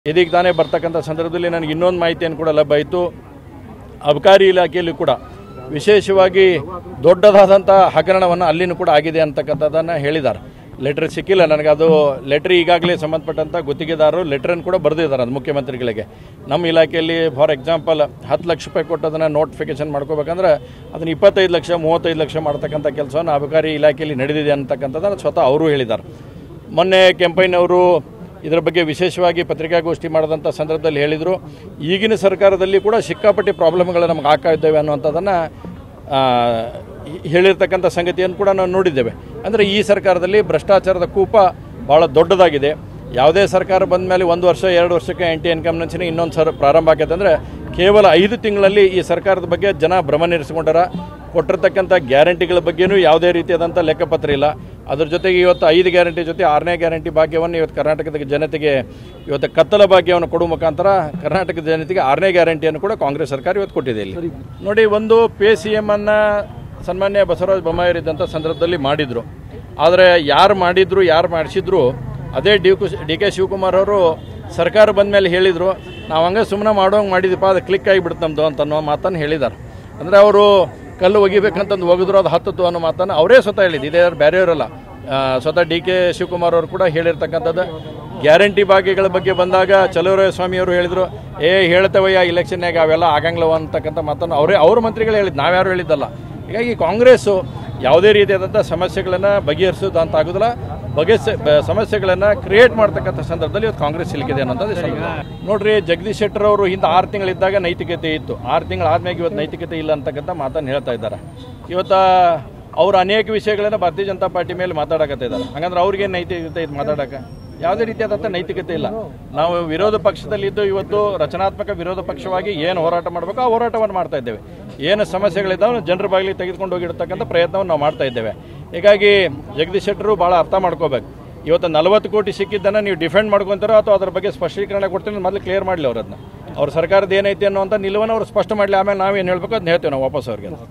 ಇದೀಗ ತಾನೇ ಬರ್ತಕ್ಕಂಥ ಸಂದರ್ಭದಲ್ಲಿ ನನಗೆ ಇನ್ನೊಂದು ಮಾಹಿತಿಯನ್ನು ಕೂಡ ಲಭ್ಯ ಆಯಿತು ಅಬಕಾರಿ ಇಲಾಖೆಯಲ್ಲಿ ಕೂಡ ವಿಶೇಷವಾಗಿ ದೊಡ್ಡದಾದಂಥ ಹಗರಣವನ್ನು ಅಲ್ಲಿನೂ ಕೂಡ ಆಗಿದೆ ಅಂತಕ್ಕಂಥದ್ದನ್ನು ಹೇಳಿದ್ದಾರೆ ಲೆಟ್ರ್ ಸಿಕ್ಕಿಲ್ಲ ನನಗೆ ಅದು ಲೆಟ್ರ್ ಈಗಾಗಲೇ ಸಂಬಂಧಪಟ್ಟಂಥ ಗುತ್ತಿಗೆದಾರರು ಲೆಟ್ರನ್ನು ಕೂಡ ಬರೆದಿದ್ದಾರೆ ಅದು ಮುಖ್ಯಮಂತ್ರಿಗಳಿಗೆ ನಮ್ಮ ಇಲಾಖೆಯಲ್ಲಿ ಫಾರ್ ಎಕ್ಸಾಂಪಲ್ ಹತ್ತು ಲಕ್ಷ ರೂಪಾಯಿ ಕೊಟ್ಟು ಅದನ್ನು ನೋಟಿಫಿಕೇಶನ್ ಮಾಡ್ಕೋಬೇಕಂದ್ರೆ ಅದನ್ನು ಇಪ್ಪತ್ತೈದು ಲಕ್ಷ ಮೂವತ್ತೈದು ಲಕ್ಷ ಮಾಡ್ತಕ್ಕಂಥ ಕೆಲಸವನ್ನು ಅಬಕಾರಿ ಇಲಾಖೆಯಲ್ಲಿ ನಡೆದಿದೆ ಅಂತಕ್ಕಂಥದ್ದನ್ನು ಸ್ವತಃ ಅವರು ಹೇಳಿದ್ದಾರೆ ಮೊನ್ನೆ ಕೆಂಪೈನವರು ಇದರ ಬಗ್ಗೆ ವಿಶೇಷವಾಗಿ ಪತ್ರಿಕಾಗೋಷ್ಠಿ ಮಾಡಿದಂಥ ಸಂದರ್ಭದಲ್ಲಿ ಹೇಳಿದರು ಈಗಿನ ಸರ್ಕಾರದಲ್ಲಿ ಕೂಡ ಸಿಕ್ಕಾಪಟ್ಟೆ ಪ್ರಾಬ್ಲಮ್ಗಳು ನಮ್ಗೆ ಆಗ್ತಾ ಇದ್ದೇವೆ ಅನ್ನುವಂಥದ್ದನ್ನು ಹೇಳಿರ್ತಕ್ಕಂಥ ಸಂಗತಿಯನ್ನು ಕೂಡ ನಾವು ನೋಡಿದ್ದೇವೆ ಅಂದರೆ ಈ ಸರ್ಕಾರದಲ್ಲಿ ಭ್ರಷ್ಟಾಚಾರದ ಕೂಪ ಭಾಳ ದೊಡ್ಡದಾಗಿದೆ ಯಾವುದೇ ಸರ್ಕಾರ ಬಂದ ಮೇಲೆ ಒಂದು ವರ್ಷ ಎರಡು ವರ್ಷಕ್ಕೆ ಆ್ಯಂಟಿ ಇನ್ಕಮ್ ನಂಚಿನ ಇನ್ನೊಂದು ಸರ್ ಪ್ರಾರಂಭ ಆಕೈತೆ ಅಂದರೆ ಕೇವಲ ಐದು ತಿಂಗಳಲ್ಲಿ ಈ ಸರ್ಕಾರದ ಬಗ್ಗೆ ಜನ ಭ್ರಮನಿರಿಸಿಕೊಂಡಾರ ಕೊಟ್ಟಿರ್ತಕ್ಕಂಥ ಗ್ಯಾರಂಟಿಗಳ ಬಗ್ಗೆನೂ ಯಾವುದೇ ರೀತಿಯಾದಂಥ ಲೆಕ್ಕಪತ್ರ ಇಲ್ಲ ಅದ್ರ ಜೊತೆಗೆ ಇವತ್ತು ಐದು ಗ್ಯಾರಂಟಿ ಜೊತೆ ಆರನೇ ಗ್ಯಾರಂಟಿ ಭಾಗ್ಯವನ್ನು ಇವತ್ತು ಕರ್ನಾಟಕದ ಜನತೆಗೆ ಇವತ್ತು ಕತ್ತಲ ಭಾಗ್ಯವನ್ನು ಕೊಡುವ ಮುಖಾಂತರ ಕರ್ನಾಟಕದ ಜನತೆಗೆ ಆರನೇ ಗ್ಯಾರಂಟಿಯನ್ನು ಕೂಡ ಕಾಂಗ್ರೆಸ್ ಸರ್ಕಾರ ಇವತ್ತು ಕೊಟ್ಟಿದೆ ಇಲ್ಲಿ ನೋಡಿ ಒಂದು ಪೇ ಸಿ ಎಮ್ ಅನ್ನ ಸನ್ಮಾನ್ಯ ಬಸವರಾಜ ಬೊಮ್ಮಾಯಿರಿದ್ದಂಥ ಸಂದರ್ಭದಲ್ಲಿ ಮಾಡಿದರು ಆದರೆ ಯಾರು ಮಾಡಿದ್ರು ಯಾರು ಮಾಡಿಸಿದ್ರು ಅದೇ ಡಿ ಕು ಡಿ ಕೆ ಶಿವಕುಮಾರ್ ಅವರು ಸರ್ಕಾರ ಬಂದ ಮೇಲೆ ಹೇಳಿದರು ನಾವು ಹಂಗೆ ಸುಮ್ಮನೆ ಮಾಡೋಂಗೆ ಮಾಡಿದಪ್ಪ ಅದು ಕ್ಲಿಕ್ ಆಗಿಬಿಡ್ತು ನಮ್ಮದು ಅಂತ ಅನ್ನೋ ಮಾತನ್ನು ಹೇಳಿದ್ದಾರೆ ಅಂದರೆ ಅವರು ಕಲ್ಲು ಒಗಿಬೇಕಂತಂದು ಒಗೆದ್ರು ಅದು ಹತ್ತಿತ್ತು ಅನ್ನೋ ಮಾತನ್ನು ಅವರೇ ಸ್ವತಃ ಹೇಳಿದ್ದು ಇದೇ ಬೇರೆಯವರಲ್ಲ ಆ, ಸ್ವತಃ ಡಿ ಕೆ ಶಿವಕುಮಾರ್ ಅವರು ಕೂಡ ಹೇಳಿರ್ತಕ್ಕಂಥದ್ದು ಗ್ಯಾರಂಟಿ ಭಾಗ್ಯಗಳ ಬಗ್ಗೆ ಬಂದಾಗ ಚಲುವರಾಯ ಸ್ವಾಮಿಯವರು ಹೇಳಿದರು ಏ ಹೇಳ್ತೇವಯ್ಯ ಇಲೆಕ್ಷನ್ಯಾಗ ಅವೆಲ್ಲ ಆಗಂಗಿಲ್ಲವ ಅಂತಕ್ಕಂಥ ಮಾತನ್ನು ಅವರೇ ಅವ್ರ ಮಂತ್ರಿಗಳು ಹೇಳಿದ್ದು ನಾವ್ಯಾರು ಹೇಳಿದ್ದಲ್ಲ ಹೀಗಾಗಿ ಕಾಂಗ್ರೆಸ್ಸು ಯಾವುದೇ ರೀತಿಯಾದಂಥ ಸಮಸ್ಯೆಗಳನ್ನು ಬಗೆಹರಿಸೋದು ಅಂತ ಆಗೋದಿಲ್ಲ ಬಗೆಹರಿಸ ಬ- ಸಮಸ್ಯೆಗಳನ್ನು ಕ್ರಿಯೇಟ್ ಮಾಡ್ತಕ್ಕಂಥ ಸಂದರ್ಭದಲ್ಲಿ ಇವತ್ತು ಕಾಂಗ್ರೆಸ್ ಸಿಲುಕಿದೆ ಅನ್ನೋದು ಸಂದರ್ಭ. ನೋಡ್ರಿ ಜಗದೀಶ್ ಶೆಟ್ಟರ್ ಅವರು ಹಿಂದೆ ಆರು ತಿಂಗಳಿದ್ದಾಗ ನೈತಿಕತೆ ಇತ್ತು ಆರು ತಿಂಗಳಾದ್ಮೇಲೆ ಇವತ್ತು ನೈತಿಕತೆ ಇಲ್ಲ ಅಂತಕ್ಕಂಥ ಮಾತನ್ನು ಹೇಳ್ತಾ ಇದ್ದಾರೆ ಇವತ್ತು ಅವರು ಅನೇಕ ವಿಷಯಗಳನ್ನು ಭಾರತೀಯ ಜನತಾ ಪಾರ್ಟಿ ಮೇಲೆ ಮಾತಾಡಕತ್ತಿದ್ದಾರೆ ಹಂಗಂದ್ರೆ ಅವ್ರಿಗೆ ನೈತಿಕತೆ ಇದು ಮಾತಾಡಕ್ಕೆ ಯಾವುದೇ ರೀತಿಯಾದಂಥ ನೈತಿಕತೆ ಇಲ್ಲ ನಾವು ವಿರೋಧ ಪಕ್ಷದಲ್ಲಿದ್ದು ಇವತ್ತು ರಚನಾತ್ಮಕ ವಿರೋಧ ಪಕ್ಷವಾಗಿ ಏನು ಹೋರಾಟ ಮಾಡಬೇಕು ಆ ಹೋರಾಟವನ್ನು ಮಾಡ್ತಾ ಇದ್ದೇವೆ ಏನು ಸಮಸ್ಯೆಗಳಿದ್ದಾವೆ ಜನರ ಬಾಗಿಲಿಗೆ ತೆಗೆದುಕೊಂಡು ಹೋಗಿರ್ತಕ್ಕಂಥ ಪ್ರಯತ್ನವನ್ನು ನಾವು ಮಾಡ್ತಾ ಇದ್ದೇವೆ ಹೀಗಾಗಿ ಜಗದೀಶ್ ಶೆಟ್ಟರು ಭಾಳ ಅರ್ಥ ಮಾಡ್ಕೋಬೇಕು ಇವತ್ತು ನಲವತ್ತು ಕೋಟಿ ಸಿಕ್ಕಿದ್ದನ್ನು ನೀವು ಡಿಫೆಂಡ್ ಮಾಡ್ಕೊಂತಾರೋ ಅಥವಾ ಅದ್ರ ಬಗ್ಗೆ ಸ್ಪಷ್ಟೀಕರಣ ಕೊಡ್ತೀನಿ ಮೊದಲು ಕ್ಲಿಯರ್ ಮಾಡಲಿ ಅವ್ರನ್ನ ಅವ್ರ ಸರ್ಕಾರದ ಏನೈತೆ ಅನ್ನುವಂಥ ನಿಲುವನ್ನು ಅವ್ರು ಸ್ಪಷ್ಟ ಮಾಡಲಿ ಆಮೇಲೆ ನಾವೇನು ಹೇಳ್ಬೇಕು ಅದನ್ನ ಹೇಳ್ತೇವೆ ನಾವು ವಾಪಸ್ ಅವ್ರಿಗೆ